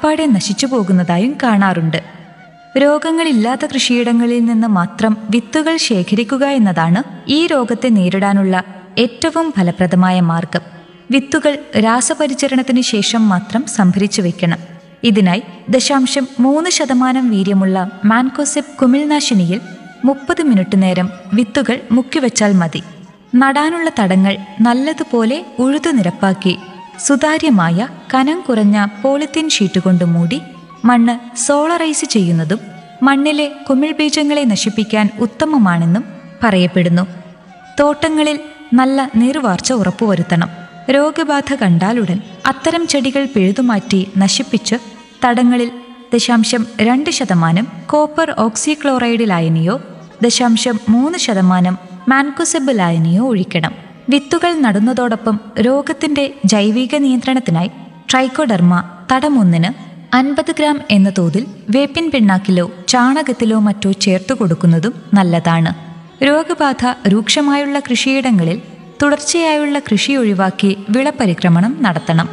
അപ്പാടെ നശിച്ചു പോകുന്നതായും കാണാറുണ്ട് രോഗങ്ങളില്ലാത്ത കൃഷിയിടങ്ങളിൽ നിന്ന് മാത്രം വിത്തുകൾ ശേഖരിക്കുക എന്നതാണ് ഈ രോഗത്തെ നേരിടാനുള്ള ഏറ്റവും ഫലപ്രദമായ മാർഗം വിത്തുകൾ രാസപരിചരണത്തിന് ശേഷം മാത്രം സംഭരിച്ചു വെക്കണം ഇതിനായി ദശാംശം മൂന്ന് ശതമാനം വീര്യമുള്ള മാൻകോസെപ്പ് കുമിൾനാശിനിയിൽ മുപ്പത് മിനിറ്റ് നേരം വിത്തുകൾ മുക്കിവെച്ചാൽ മതി നടാനുള്ള തടങ്ങൾ നല്ലതുപോലെ ഉഴുതു നിരപ്പാക്കി സുതാര്യമായ കനം കുറഞ്ഞ പോളിത്തീൻ ഷീറ്റ് കൊണ്ട് മൂടി മണ്ണ് സോളറൈസ് ചെയ്യുന്നതും മണ്ണിലെ കുമിൾ ബീജങ്ങളെ നശിപ്പിക്കാൻ ഉത്തമമാണെന്നും പറയപ്പെടുന്നു തോട്ടങ്ങളിൽ നല്ല നീർവാർച്ച ഉറപ്പുവരുത്തണം രോഗബാധ കണ്ടാലുടൻ അത്തരം ചെടികൾ പിഴുതുമാറ്റി നശിപ്പിച്ച് തടങ്ങളിൽ ദശാംശം രണ്ട് ശതമാനം കോപ്പർ ഓക്സിക്ലോറൈഡ് ലായനിയോ ദശാംശം മൂന്ന് ശതമാനം മാൻകുസെബ് ലായനിയോ ഒഴിക്കണം വിത്തുകൾ നടുന്നതോടൊപ്പം രോഗത്തിന്റെ ജൈവിക നിയന്ത്രണത്തിനായി ട്രൈക്കോഡർമ തടമൊന്നിന് അൻപത് ഗ്രാം എന്ന തോതിൽ വേപ്പിൻ പിണ്ണാക്കിലോ ചാണകത്തിലോ മറ്റോ ചേർത്തു കൊടുക്കുന്നതും നല്ലതാണ് രോഗബാധ രൂക്ഷമായുള്ള കൃഷിയിടങ്ങളിൽ തുടർച്ചയായുള്ള കൃഷി ഒഴിവാക്കി വിളപരിക്രമണം നടത്തണം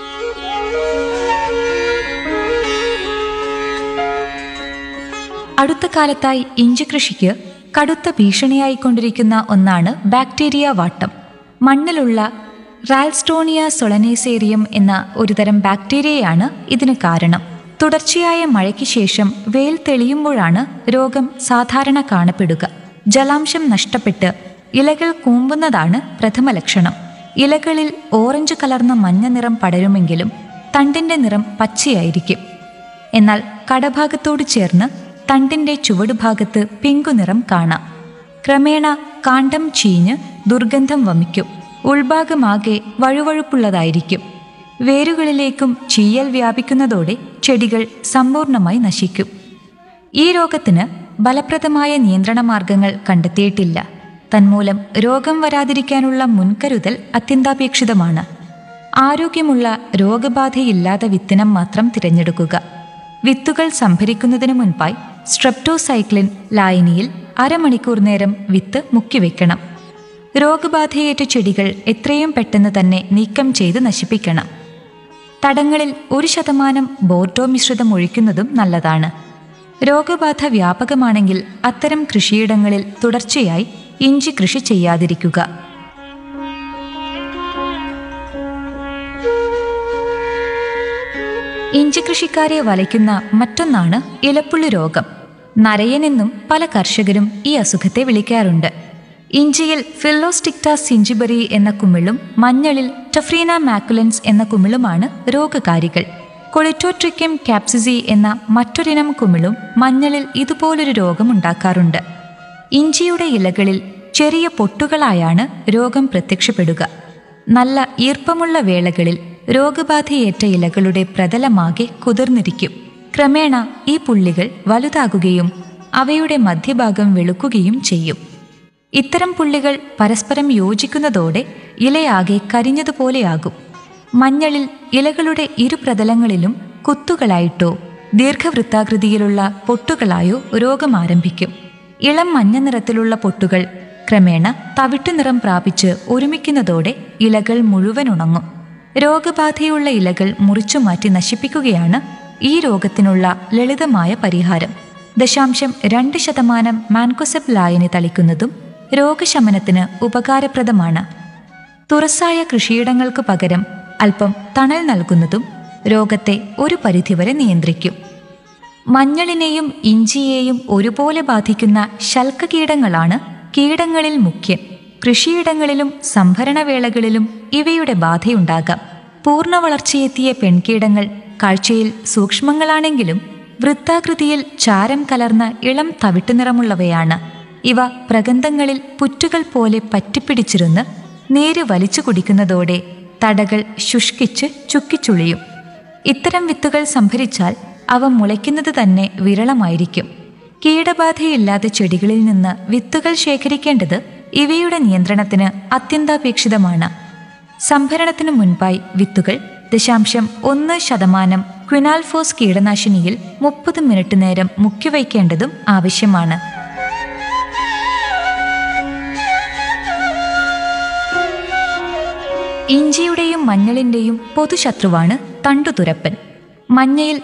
അടുത്ത കാലത്തായി ഇഞ്ചി കൃഷിക്ക് കടുത്ത ഭീഷണിയായിക്കൊണ്ടിരിക്കുന്ന ഒന്നാണ് ബാക്ടീരിയ വാട്ടം മണ്ണിലുള്ള റാൽസ്റ്റോണിയ സൊളനേസേറിയം എന്ന ഒരുതരം ബാക്ടീരിയയാണ് ഇതിന് കാരണം തുടർച്ചയായ മഴയ്ക്ക് ശേഷം വെയിൽ തെളിയുമ്പോഴാണ് രോഗം സാധാരണ കാണപ്പെടുക ജലാംശം നഷ്ടപ്പെട്ട് ഇലകൾ കൂമ്പുന്നതാണ് പ്രഥമ ലക്ഷണം ഇലകളിൽ ഓറഞ്ച് കലർന്ന മഞ്ഞ നിറം പടരുമെങ്കിലും തണ്ടിന്റെ നിറം പച്ചയായിരിക്കും എന്നാൽ കടഭാഗത്തോട് ചേർന്ന് തണ്ടിന്റെ ചുവടുഭാഗത്ത് പിങ്കു നിറം കാണാം ക്രമേണ കാണ്ഡം ചീഞ്ഞ് ദുർഗന്ധം വമിക്കും ഉൾഭാഗമാകെ വഴുവഴുപ്പുള്ളതായിരിക്കും വേരുകളിലേക്കും ചീയൽ വ്യാപിക്കുന്നതോടെ ചെടികൾ സമ്പൂർണ്ണമായി നശിക്കും ഈ രോഗത്തിന് ഫലപ്രദമായ നിയന്ത്രണ മാർഗങ്ങൾ കണ്ടെത്തിയിട്ടില്ല തന്മൂലം രോഗം വരാതിരിക്കാനുള്ള മുൻകരുതൽ അത്യന്താപേക്ഷിതമാണ് ആരോഗ്യമുള്ള രോഗബാധയില്ലാത്ത വിത്തിനം മാത്രം തിരഞ്ഞെടുക്കുക വിത്തുകൾ സംഭരിക്കുന്നതിന് മുൻപായി സ്ട്രെപ്റ്റോസൈക്ലിൻ ലായനിയിൽ അരമണിക്കൂർ നേരം വിത്ത് മുക്കിവെക്കണം രോഗബാധയേറ്റ ചെടികൾ എത്രയും പെട്ടെന്ന് തന്നെ നീക്കം ചെയ്ത് നശിപ്പിക്കണം തടങ്ങളിൽ ഒരു ശതമാനം ബോർഡോ മിശ്രിതം ഒഴിക്കുന്നതും നല്ലതാണ് രോഗബാധ വ്യാപകമാണെങ്കിൽ അത്തരം കൃഷിയിടങ്ങളിൽ തുടർച്ചയായി ഇഞ്ചി കൃഷി ചെയ്യാതിരിക്കുക ഇഞ്ചി കൃഷിക്കാരെ വലയ്ക്കുന്ന മറ്റൊന്നാണ് ഇലപ്പുള്ളി രോഗം നരയനെന്നും പല കർഷകരും ഈ അസുഖത്തെ വിളിക്കാറുണ്ട് ഇഞ്ചിയിൽ ഫില്ലോസ്റ്റിക്ട സിഞ്ചിബറി എന്ന കുമിളും മഞ്ഞളിൽ ടഫ്രീന മാക്കുലൻസ് എന്ന കുമിളുമാണ് രോഗകാരികൾ കൊളിറ്റോട്രിക്യം കാപ്സിസി എന്ന മറ്റൊരിനം കുമിളും മഞ്ഞളിൽ ഇതുപോലൊരു രോഗമുണ്ടാക്കാറുണ്ട് ഇഞ്ചിയുടെ ഇലകളിൽ ചെറിയ പൊട്ടുകളായാണ് രോഗം പ്രത്യക്ഷപ്പെടുക നല്ല ഈർപ്പമുള്ള വേളകളിൽ രോഗബാധയേറ്റ ഇലകളുടെ പ്രതലമാകെ കുതിർന്നിരിക്കും ക്രമേണ ഈ പുള്ളികൾ വലുതാകുകയും അവയുടെ മധ്യഭാഗം വെളുക്കുകയും ചെയ്യും ഇത്തരം പുള്ളികൾ പരസ്പരം യോജിക്കുന്നതോടെ ഇലയാകെ കരിഞ്ഞതുപോലെയാകും മഞ്ഞളിൽ ഇലകളുടെ ഇരു പ്രതലങ്ങളിലും കുത്തുകളായിട്ടോ ദീർഘവൃത്താകൃതിയിലുള്ള പൊട്ടുകളായോ രോഗം ആരംഭിക്കും ഇളം മഞ്ഞ നിറത്തിലുള്ള പൊട്ടുകൾ ക്രമേണ തവിട്ടു നിറം പ്രാപിച്ച് ഒരുമിക്കുന്നതോടെ ഇലകൾ മുഴുവൻ ഉണങ്ങും രോഗബാധയുള്ള ഇലകൾ മുറിച്ചു മാറ്റി നശിപ്പിക്കുകയാണ് ഈ രോഗത്തിനുള്ള ലളിതമായ പരിഹാരം ദശാംശം രണ്ട് ശതമാനം മാൻകൊസെപ്പ് ലായനി തളിക്കുന്നതും രോഗശമനത്തിന് ഉപകാരപ്രദമാണ് തുറസായ കൃഷിയിടങ്ങൾക്ക് പകരം അല്പം തണൽ നൽകുന്നതും രോഗത്തെ ഒരു പരിധിവരെ നിയന്ത്രിക്കും മഞ്ഞളിനെയും ഇഞ്ചിയെയും ഒരുപോലെ ബാധിക്കുന്ന ശൽക്കകീടങ്ങളാണ് കീടങ്ങളിൽ മുഖ്യൻ കൃഷിയിടങ്ങളിലും സംഭരണവേളകളിലും ഇവയുടെ ബാധയുണ്ടാകാം പൂർണ്ണ വളർച്ചയെത്തിയ പെൺകീടങ്ങൾ കാഴ്ചയിൽ സൂക്ഷ്മങ്ങളാണെങ്കിലും വൃത്താകൃതിയിൽ ചാരം കലർന്ന ഇളം തവിട്ടുനിറമുള്ളവയാണ് ഇവ പ്രഗന്ധങ്ങളിൽ പുറ്റുകൾ പോലെ പറ്റിപ്പിടിച്ചിരുന്ന് നീര് വലിച്ചു കുടിക്കുന്നതോടെ തടകൾ ശുഷ്കിച്ച് ചുക്കിച്ചുളിയും ഇത്തരം വിത്തുകൾ സംഭരിച്ചാൽ അവ മുളയ്ക്കുന്നത് തന്നെ വിരളമായിരിക്കും കീടബാധയില്ലാത്ത ചെടികളിൽ നിന്ന് വിത്തുകൾ ശേഖരിക്കേണ്ടത് ഇവയുടെ നിയന്ത്രണത്തിന് അത്യന്താപേക്ഷിതമാണ് സംഭരണത്തിനു മുൻപായി വിത്തുകൾ ദശാംശം ഒന്ന് ശതമാനം ക്വിനാൽഫോസ് കീടനാശിനിയിൽ മുപ്പത് മിനിറ്റ് നേരം മുക്കിവയ്ക്കേണ്ടതും ആവശ്യമാണ് ഇഞ്ചിയുടെയും മഞ്ഞളിന്റെയും പൊതുശത്രുവാണ് തണ്ടുതുരപ്പൻ മഞ്ഞയിൽ